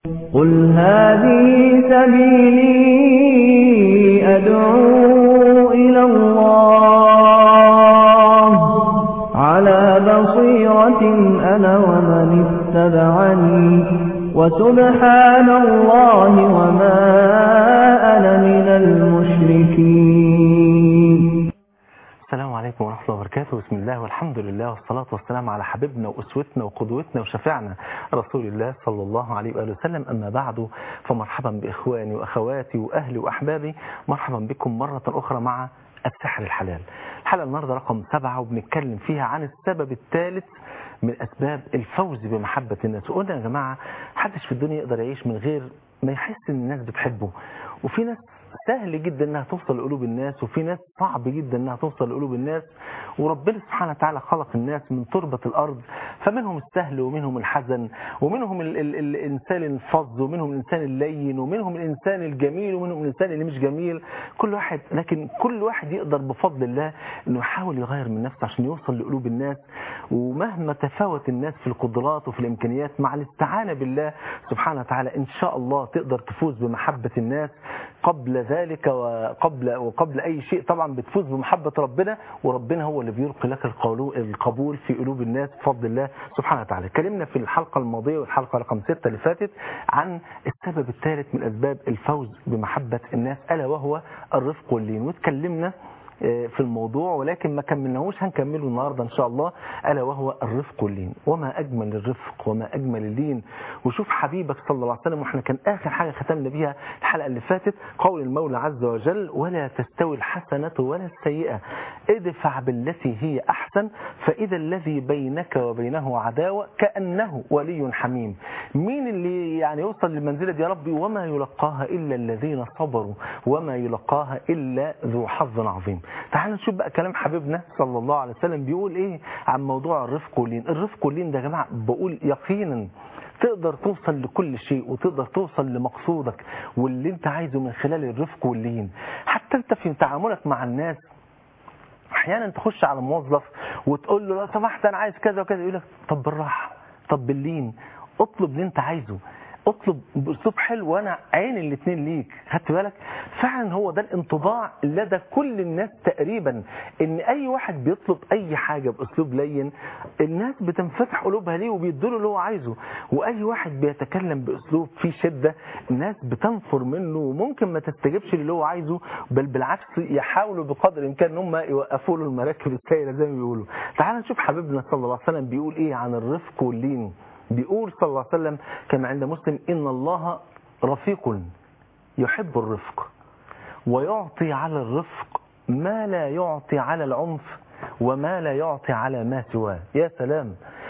قل هذه سبيلي أدعو إلى الله على بصيرة أنا ومن اتبعني وسبحان الله وما أنا من المشركين السلام عليكم ورحمة الله وبركاته بسم الله والحمد لله والصلاة والسلام على حبيبنا وأسوتنا وقدوتنا وشفيعنا رسول الله صلى الله عليه وآله وسلم أما بعد فمرحبا بإخواني وأخواتي وأهلي وأحبابي مرحبا بكم مرة أخرى مع السحر الحلال الحلقة النهاردة رقم سبعة وبنتكلم فيها عن السبب الثالث من أسباب الفوز بمحبة الناس وقلنا يا جماعة محدش في الدنيا يقدر يعيش من غير ما يحس ان الناس بتحبه وفي ناس سهل جدا انها توصل لقلوب الناس وفي ناس صعب جدا انها توصل لقلوب الناس وربنا سبحانه وتعالى خلق الناس من تربة الارض فمنهم السهل ومنهم الحزن ومنهم ال ال الانسان الفظ ومنهم الانسان اللين ومنهم الانسان الجميل ومنهم الانسان اللي مش جميل كل واحد لكن كل واحد يقدر بفضل الله انه يحاول يغير من نفسه عشان يوصل لقلوب الناس ومهما تفاوت الناس في القدرات وفي الامكانيات مع الاستعانة بالله سبحانه وتعالى ان شاء الله تقدر تفوز بمحبة الناس قبل ذلك وقبل وقبل اي شيء طبعا بتفوز بمحبة ربنا وربنا هو اللي بيلقي لك القبول في قلوب الناس بفضل الله سبحانه وتعالى اتكلمنا في الحلقة الماضية والحلقة رقم 6 اللي فاتت عن السبب الثالث من اسباب الفوز بمحبة الناس الا وهو الرفق واللين واتكلمنا في الموضوع ولكن ما كملناهوش هنكمله النهاردة إن شاء الله ألا وهو الرفق واللين وما أجمل الرفق وما أجمل اللين وشوف حبيبك صلى الله عليه وسلم وإحنا كان آخر حاجة ختمنا بيها الحلقة اللي فاتت قول المولى عز وجل ولا تستوي الحسنة ولا السيئة ادفع بالتي هي أحسن فإذا الذي بينك وبينه عداوة كأنه ولي حميم مين اللي يعني يوصل للمنزلة دي يا ربي وما يلقاها إلا الذين صبروا وما يلقاها إلا ذو حظ عظيم تعال نشوف بقى كلام حبيبنا صلى الله عليه وسلم بيقول ايه عن موضوع الرفق واللين الرفق واللين ده يا جماعه بقول يقينا تقدر توصل لكل شيء وتقدر توصل لمقصودك واللي انت عايزه من خلال الرفق واللين حتى انت في تعاملك مع الناس احيانا تخش على موظف وتقول له لو سمحت انا عايز كذا وكذا يقول لك طب بالراحه طب باللين اطلب اللي انت عايزه اطلب باسلوب حلو وانا عين الاثنين ليك خدت بالك فعلا هو ده الانطباع لدى كل الناس تقريبا ان اي واحد بيطلب اي حاجه باسلوب لين الناس بتنفتح قلوبها ليه وبيدوا اللي هو عايزه واي واحد بيتكلم باسلوب فيه شده الناس بتنفر منه وممكن ما تستجبش اللي هو عايزه بل بالعكس يحاولوا بقدر الامكان ان هم يوقفوا له المراكب السائله زي ما بيقولوا تعال نشوف حبيبنا صلى الله عليه وسلم بيقول ايه عن الرفق واللين بيقول صلى الله عليه وسلم كما عند مسلم إن الله رفيق يحب الرفق ويعطي على الرفق ما لا يعطي على العنف وما لا يعطي على ما سواه يا سلام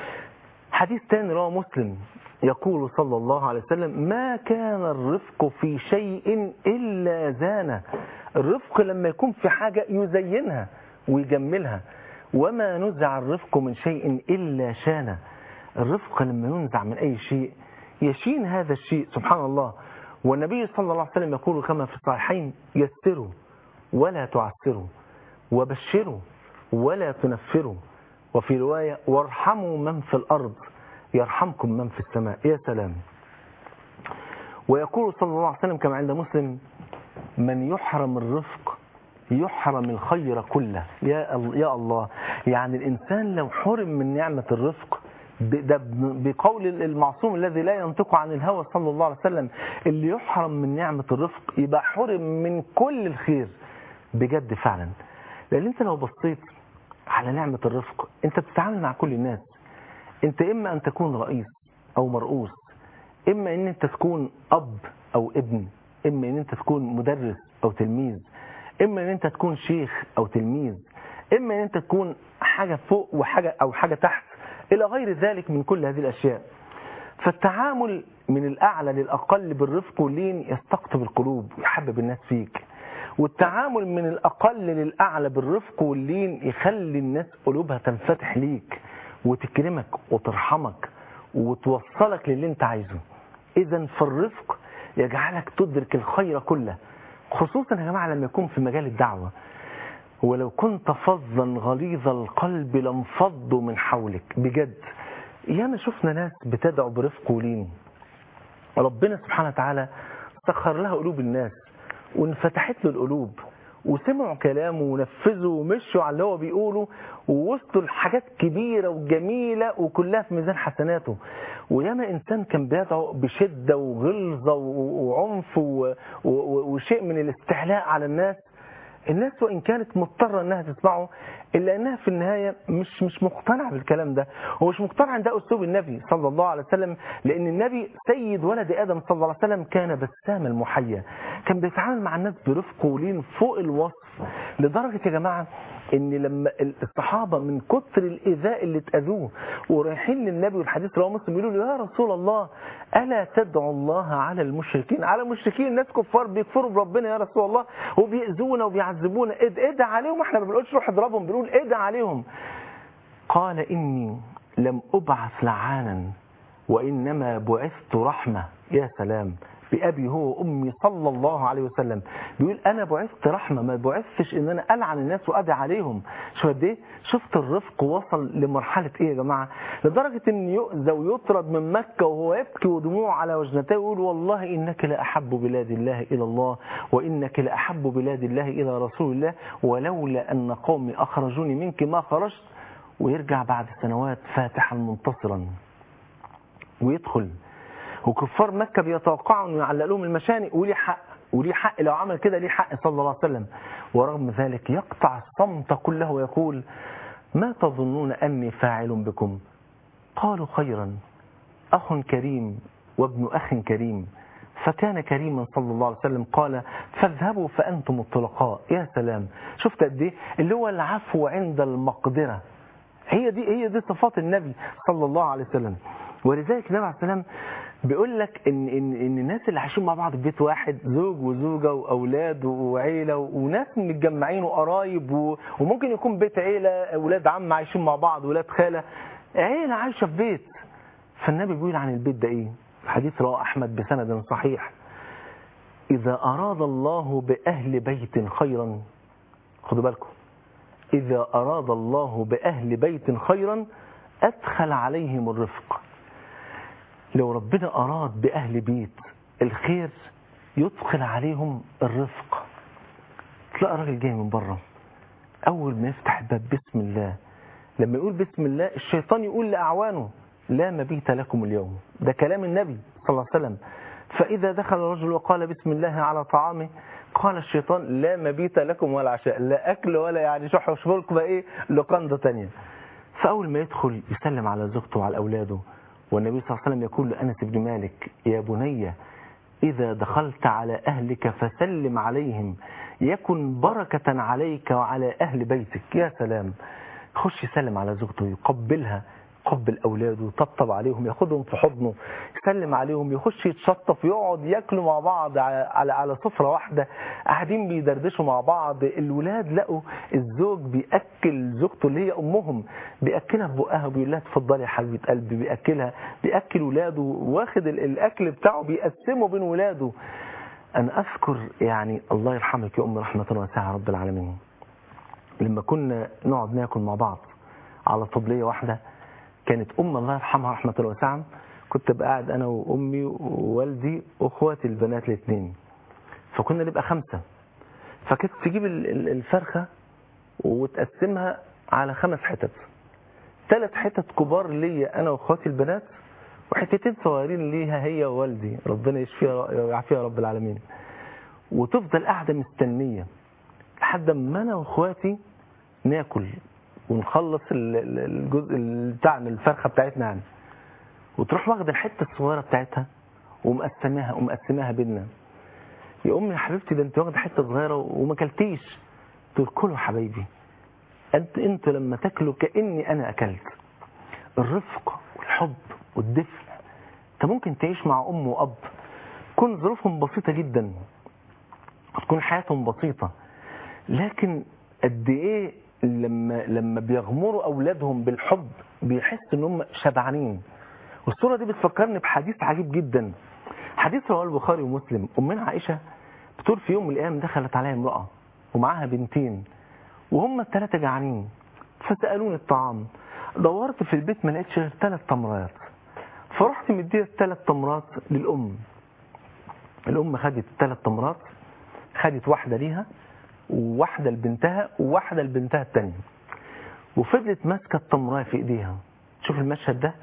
حديث تاني رواه مسلم يقول صلى الله عليه وسلم ما كان الرفق في شيء إلا زانه الرفق لما يكون في حاجة يزينها ويجملها وما نزع الرفق من شيء إلا شانه الرفق لما ينزع من أي شيء يشين هذا الشيء سبحان الله والنبي صلى الله عليه وسلم يقول كما في الصحيحين يسروا ولا تعسروا وبشروا ولا تنفروا وفي رواية وارحموا من في الأرض يرحمكم من في السماء يا سلام ويقول صلى الله عليه وسلم كما عند مسلم من يحرم الرفق يحرم الخير كله يا يا الله يعني الإنسان لو حرم من نعمة الرفق ده بقول المعصوم الذي لا ينطق عن الهوى صلى الله عليه وسلم اللي يحرم من نعمة الرفق يبقى حرم من كل الخير بجد فعلا لأن انت لو بصيت على نعمة الرفق انت بتتعامل مع كل الناس انت اما ان تكون رئيس او مرؤوس اما ان انت تكون اب او ابن اما ان انت تكون مدرس او تلميذ اما ان انت تكون شيخ او تلميذ اما ان انت تكون حاجة فوق وحاجة او حاجة تحت إلى غير ذلك من كل هذه الأشياء فالتعامل من الأعلى للأقل بالرفق واللين يستقطب القلوب ويحبب الناس فيك والتعامل من الأقل للأعلى بالرفق واللين يخلي الناس قلوبها تنفتح ليك وتكرمك وترحمك وتوصلك للي انت عايزه إذا فالرفق يجعلك تدرك الخير كله خصوصا يا جماعة لما يكون في مجال الدعوة ولو كنت فظا غليظ القلب لانفضوا من حولك بجد ياما شفنا ناس بتدعو برفق ولين ربنا سبحانه وتعالى سخر لها قلوب الناس وانفتحت له القلوب وسمعوا كلامه ونفذوا ومشوا على اللي هو بيقوله ووصلوا لحاجات كبيرة وجميلة وكلها في ميزان حسناته وياما إنسان كان بيدعو بشدة وغلظة وعنف وشيء من الاستعلاء على الناس الناس وإن كانت مضطرة أنها تسمعه إلا أنها في النهاية مش مش مقتنعة بالكلام ده هو مش مقتنع أن ده أسلوب النبي صلى الله عليه وسلم لأن النبي سيد ولد آدم صلى الله عليه وسلم كان بسام المحيا كان بيتعامل مع الناس برفق ولين فوق الوصف لدرجة يا جماعة ان لما الصحابة من كتر الايذاء اللي اتاذوه ورايحين للنبي والحديث رواه مسلم يقولوا له يا رسول الله الا تدعو الله على المشركين على المشركين الناس كفار بيكفروا بربنا يا رسول الله وبيأذونا وبيعذبونا ادعى عليهم احنا ما بنقولش روح اضربهم بنقول ادعى عليهم قال اني لم ابعث لعانا وانما بعثت رحمة يا سلام بأبي هو وأمي صلى الله عليه وسلم بيقول أنا بعثت رحمة ما بعثتش إن أنا ألعن الناس وأدعي عليهم شو قد إيه شفت الرفق وصل لمرحلة إيه يا جماعة لدرجة إن يؤذى ويطرد من مكة وهو يبكي ودموع على وجنتيه ويقول والله إنك لأحب بلاد الله إلى الله وإنك لأحب بلاد الله إلى رسول الله ولولا أن قومي أخرجوني منك ما خرجت ويرجع بعد سنوات فاتحا منتصرا ويدخل وكفار مكة بيتوقعوا انه يعلق لهم المشانق وليه حق وليه حق لو عمل كده ليه حق صلى الله عليه وسلم ورغم ذلك يقطع الصمت كله ويقول ما تظنون أني فاعل بكم قالوا خيرا أخ كريم وابن أخ كريم فكان كريما صلى الله عليه وسلم قال فاذهبوا فأنتم الطلقاء يا سلام شفت قد ايه اللي هو العفو عند المقدرة هي دي هي دي صفات النبي صلى الله عليه وسلم ولذلك النبي عليه السلام بيقول لك ان ان ان الناس اللي عايشين مع بعض في بيت واحد زوج وزوجه واولاد وعيله وناس متجمعين وقرايب وممكن يكون بيت عيله اولاد عم عايشين مع بعض اولاد خاله عيله عايشه في بيت فالنبي بيقول عن البيت ده ايه حديث رواه احمد بسند صحيح اذا اراد الله باهل بيت خيرا خدوا بالكم اذا اراد الله باهل بيت خيرا ادخل عليهم الرفق لو ربنا أراد بأهل بيت الخير يدخل عليهم الرفق تلاقي راجل جاي من بره أول ما يفتح الباب بسم الله لما يقول بسم الله الشيطان يقول لأعوانه لا مبيت لكم اليوم ده كلام النبي صلى الله عليه وسلم فإذا دخل الرجل وقال بسم الله على طعامه قال الشيطان لا مبيت لكم ولا عشاء لا أكل ولا يعني شح وشبرك بقى إيه لقندة تانية فأول ما يدخل يسلم على زوجته وعلى أولاده والنبي صلى الله عليه وسلم يقول لأنس بن مالك يا بني إذا دخلت على أهلك فسلم عليهم يكن بركة عليك وعلى أهل بيتك يا سلام خش يسلم على زوجته يقبلها يقبل أولاده يطبطب عليهم ياخدهم في حضنه يسلم عليهم يخش يتشطف يقعد ياكلوا مع بعض على على سفرة واحدة قاعدين بيدردشوا مع بعض الولاد لقوا الزوج بيأكل زوجته اللي هي أمهم بيأكلها ببقها وبيقول لها اتفضلي يا حبيبة قلبي بيأكلها بيأكل ولاده واخد الأكل بتاعه بيقسمه بين ولاده أنا أذكر يعني الله يرحمك يا أم رحمة واسعة رب العالمين لما كنا نقعد ناكل مع بعض على طبلية واحدة كانت أم الله يرحمها رحمة واسعة كنت قاعد أنا وأمي ووالدي وأخواتي البنات الاثنين فكنا نبقى خمسة فكانت تجيب الفرخة وتقسمها على خمس حتت ثلاث حتت كبار ليا أنا وأخواتي البنات وحتتين صغيرين ليها هي ووالدي ربنا يشفيها ويعافيها رب العالمين وتفضل قاعدة مستنية لحد ما أنا وأخواتي ناكل ونخلص الجزء بتاعنا الفرخة بتاعتنا يعني وتروح واخد الحتة الصغيرة بتاعتها ومقسماها ومقسماها بينا يا امي يا حبيبتي ده انت واخده حته صغيره وما اكلتيش تقول كلوا حبايبي انت انتوا لما تاكلوا كاني انا اكلت الرفق والحب والدفء انت ممكن تعيش مع ام واب تكون ظروفهم بسيطه جدا تكون حياتهم بسيطه لكن قد ايه لما لما بيغمروا اولادهم بالحب بيحس ان هم شبعانين والصوره دي بتفكرني بحديث عجيب جدا حديث رواه البخاري ومسلم امنا عائشه بتقول في يوم من الايام دخلت عليها امراه ومعاها بنتين وهم الثلاثه جعانين فسالوني الطعام دورت في البيت ما لقيتش غير ثلاث تمرات فرحت مديه الثلاث تمرات للام الام خدت ثلاث تمرات خدت واحده ليها وواحده لبنتها وواحده لبنتها الثانيه وفضلت ماسكه التمرايه في ايديها شوف المشهد ده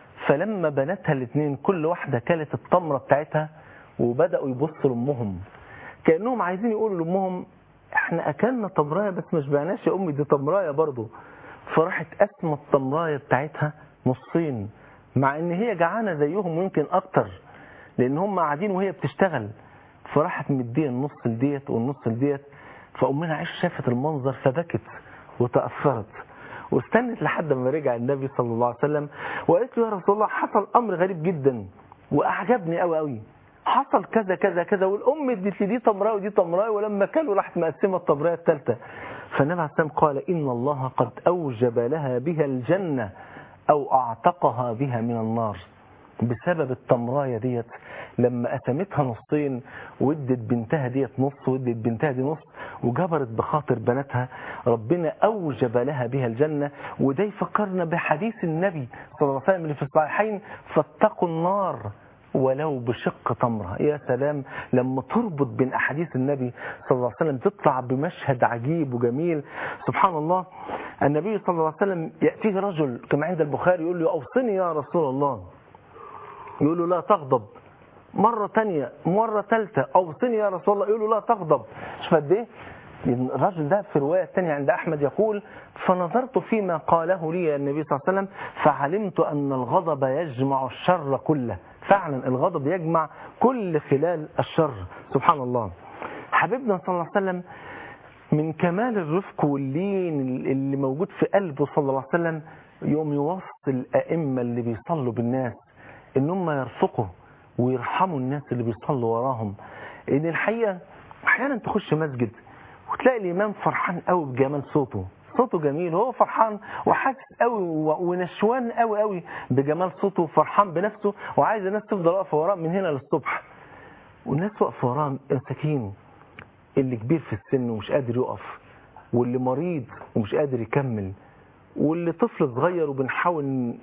فلما بناتها الاثنين كل واحده كلت التمره بتاعتها وبداوا يبصوا لامهم كانهم عايزين يقولوا لامهم احنا اكلنا تمرايه بس ما شبعناش يا امي دي تمرايه برضه فراحت قسمه التمرايه بتاعتها نصين مع ان هي جعانه زيهم ويمكن اكتر لان هم قاعدين وهي بتشتغل فراحت مديه النص لديت والنص لديت فامنا عائشه شافت المنظر فبكت وتاثرت واستنت لحد ما رجع النبي صلى الله عليه وسلم وقالت له يا رسول الله حصل امر غريب جدا واعجبني قوي قوي حصل كذا كذا كذا والام ادت لي دي تمرايه ودي تمرايه ولما كلوا راحت مقسمه التمرايه الثالثه فالنبي عليه السلام قال ان الله قد اوجب لها بها الجنه او اعتقها بها من النار بسبب التمرايه ديت لما قسمتها نصين وادت بنتها ديت نص وادت بنتها دي نص وجبرت بخاطر بناتها ربنا اوجب لها بها الجنه وده يفكرنا بحديث النبي صلى الله عليه وسلم اللي في الصحيحين فاتقوا النار ولو بشق تمرة يا سلام لما تربط بين أحاديث النبي صلى الله عليه وسلم تطلع بمشهد عجيب وجميل سبحان الله النبي صلى الله عليه وسلم يأتيه رجل كما عند البخاري يقول له أوصني يا رسول الله يقول له لا تغضب مرة تانية مرة ثالثة أوصني يا رسول الله يقول له لا تغضب شوف قد إيه الرجل ده في رواية تانية عند أحمد يقول فنظرت فيما قاله لي النبي صلى الله عليه وسلم فعلمت أن الغضب يجمع الشر كله فعلا الغضب يجمع كل خلال الشر سبحان الله حبيبنا صلى الله عليه وسلم من كمال الرفق واللين اللي موجود في قلبه صلى الله عليه وسلم يوم يوصي الأئمة اللي بيصلوا بالناس إن هم يرفقوا ويرحموا الناس اللي بيصلوا وراهم إن الحقيقة أحيانا تخش مسجد وتلاقي الإمام فرحان قوي بجمال صوته صوته جميل هو فرحان وحاسس قوي ونشوان قوي قوي بجمال صوته وفرحان بنفسه وعايز الناس تفضل واقفه وراه من هنا للصبح والناس واقفه وراه مساكين اللي كبير في السن ومش قادر يقف واللي مريض ومش قادر يكمل واللي طفل صغير وبنحاول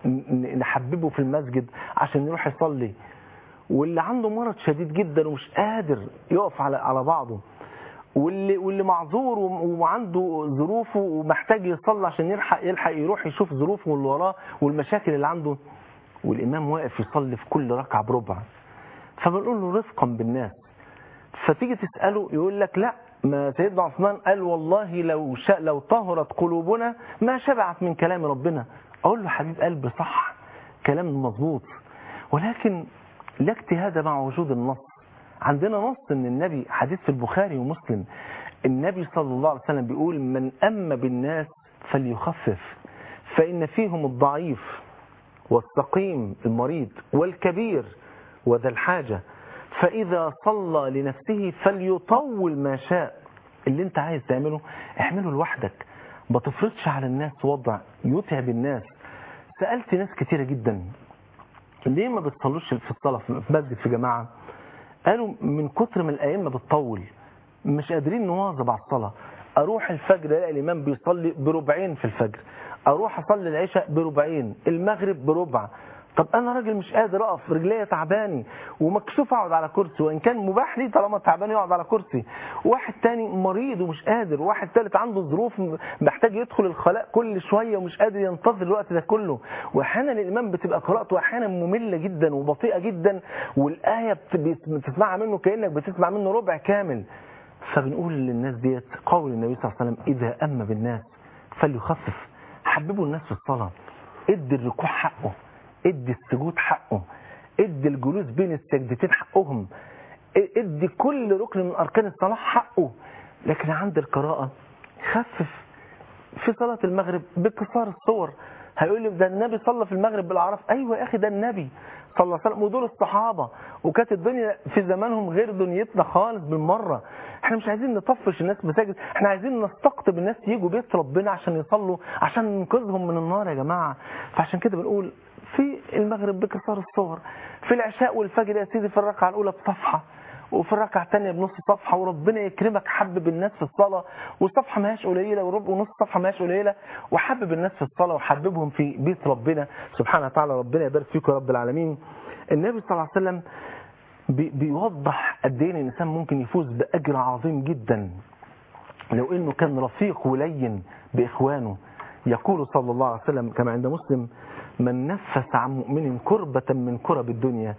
نحببه في المسجد عشان يروح يصلي واللي عنده مرض شديد جدا ومش قادر يقف على على بعضه واللي واللي معذور وعنده ظروفه ومحتاج يصلي عشان يلحق يلحق يروح يشوف ظروفه واللي وراه والمشاكل اللي عنده والامام واقف يصلي في كل ركعه بربع فبنقول له رفقا بالناس فتيجي تساله يقول لك لا ما سيدنا عثمان قال والله لو شاء لو طهرت قلوبنا ما شبعت من كلام ربنا اقول له حبيب قلبي صح كلام مظبوط ولكن لا اجتهاد مع وجود النص عندنا نص ان النبي حديث في البخاري ومسلم النبي صلى الله عليه وسلم بيقول من أم بالناس فليخفف فإن فيهم الضعيف والسقيم المريض والكبير وذا الحاجة فإذا صلى لنفسه فليطول ما شاء اللي انت عايز تعمله اعمله لوحدك ما تفرضش على الناس وضع يتعب الناس سألت ناس كتيرة جدا ليه ما بتصلوش في الصلاة في مسجد في جماعة قالوا من كتر من الأئمة بتطول مش قادرين نواظب على الصلاة أروح الفجر الاقي الإمام بيصلي بربعين في الفجر أروح أصلي العشاء بربعين المغرب بربع طب أنا راجل مش قادر أقف رجليا تعباني ومكسوف أقعد على كرسي وإن كان مباح لي طالما تعبان يقعد على كرسي واحد تاني مريض ومش قادر واحد تالت عنده ظروف محتاج يدخل الخلاء كل شوية ومش قادر ينتظر الوقت ده كله وأحيانا الإمام بتبقى قراءته أحيانا مملة جدا وبطيئة جدا والآية بتسمعها منه كأنك بتسمع منه ربع كامل فبنقول للناس ديت قول النبي صلى الله عليه وسلم إذا أما بالناس فليخفف حببوا الناس في الصلاة ادي الركوع حقه ادي السجود حقه ادي الجلوس بين السجدتين حقهم ادي كل ركن من أركان الصلاة حقه لكن عند القراءة خفف في صلاة المغرب بكسار الصور هيقول لي ده النبي صلى في المغرب بالأعراف أيوة يا أخي ده النبي صلى الله عليه وسلم ودول الصحابة وكانت الدنيا في زمانهم غير دنيتنا خالص بالمرة احنا مش عايزين نطفش الناس مساجد احنا عايزين نستقطب الناس يجوا بيت ربنا عشان يصلوا عشان ننقذهم من النار يا جماعة فعشان كده بنقول في المغرب بكسار الصور في العشاء والفجر يا سيدي في الركعة الأولى بصفحة وفي الركعة الثانية بنص صفحة وربنا يكرمك حبب الناس في الصلاة والصفحة ما هياش قليلة وربع ونص صفحة ما هياش قليلة وحبب الناس في الصلاة وحببهم في بيت ربنا سبحانه وتعالى ربنا يبارك فيكم يا رب العالمين النبي صلى الله عليه وسلم بي بيوضح قد ايه الانسان ممكن يفوز باجر عظيم جدا لو انه كان رفيق ولين باخوانه يقول صلى الله عليه وسلم كما عند مسلم من نفس عن مؤمن كربة من كرب الدنيا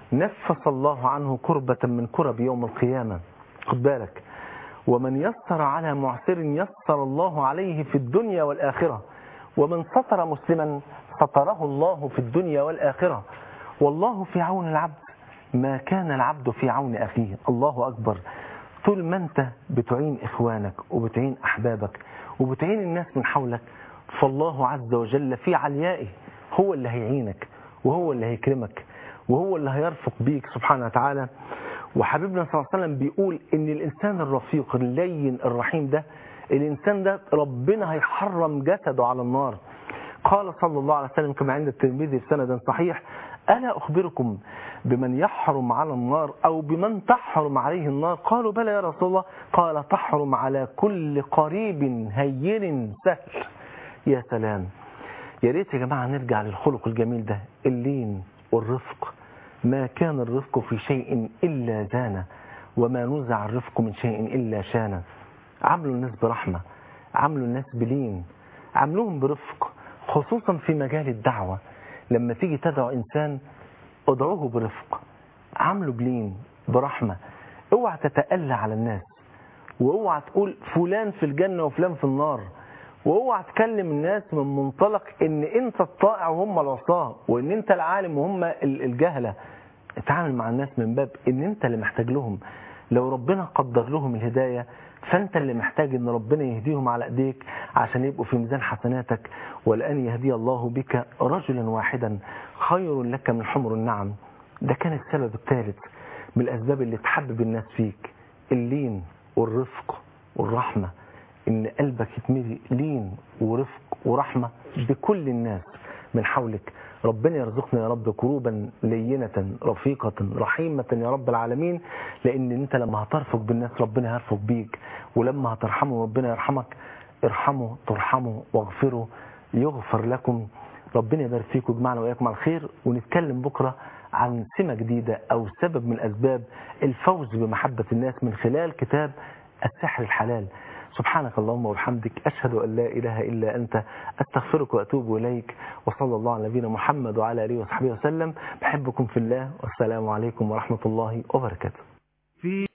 نفس الله عنه كربة من كرب يوم القيامة خد بالك ومن يسر على معسر يسر الله عليه في الدنيا والآخرة ومن ستر مسلما ستره الله في الدنيا والآخرة والله في عون العبد ما كان العبد في عون أخيه الله أكبر طول ما أنت بتعين إخوانك وبتعين أحبابك وبتعين الناس من حولك فالله عز وجل في عليائه هو اللي هيعينك وهو اللي هيكرمك وهو اللي هيرفق بيك سبحانه وتعالى وحبيبنا صلى الله عليه وسلم بيقول ان الانسان الرفيق اللين الرحيم ده الانسان ده ربنا هيحرم جسده على النار قال صلى الله عليه وسلم كما عند الترمذي في سند صحيح ألا أخبركم بمن يحرم على النار أو بمن تحرم عليه النار قالوا بلى يا رسول الله قال تحرم على كل قريب هين سهل يا سلام يا ريت يا جماعة نرجع للخلق الجميل ده اللين والرفق ما كان الرفق في شيء إلا زانه وما نزع الرفق من شيء إلا شانه عاملوا الناس برحمة عاملوا الناس بلين عاملوهم برفق خصوصا في مجال الدعوة لما تيجي تدعو إنسان ادعوه برفق عامله بلين برحمة اوعى تتألى على الناس واوعى تقول فلان في الجنة وفلان في النار واوعى تكلم الناس من منطلق ان انت الطائع وهم العصاه وان انت العالم وهم الجهله اتعامل مع الناس من باب ان انت اللي محتاج لهم لو ربنا قدر لهم الهدايه فانت اللي محتاج ان ربنا يهديهم على ايديك عشان يبقوا في ميزان حسناتك والان يهدي الله بك رجلا واحدا خير لك من حمر النعم ده كان السبب الثالث من الاسباب اللي تحبب الناس فيك اللين والرفق والرحمه ان قلبك يتملي لين ورفق ورحمة بكل الناس من حولك ربنا يرزقنا يا رب قلوبا لينة رفيقة رحيمة يا رب العالمين لان انت لما هترفق بالناس ربنا هيرفق بيك ولما هترحمه ربنا يرحمك ارحموا ترحموا واغفروا يغفر لكم ربنا يبارك فيكم ويجمعنا واياكم على الخير ونتكلم بكره عن سمة جديدة او سبب من اسباب الفوز بمحبة الناس من خلال كتاب السحر الحلال سبحانك اللهم وبحمدك أشهد أن لا إله إلا أنت أستغفرك وأتوب إليك وصلى الله على نبينا محمد وعلى آله وصحبه وسلم بحبكم في الله والسلام عليكم ورحمة الله وبركاته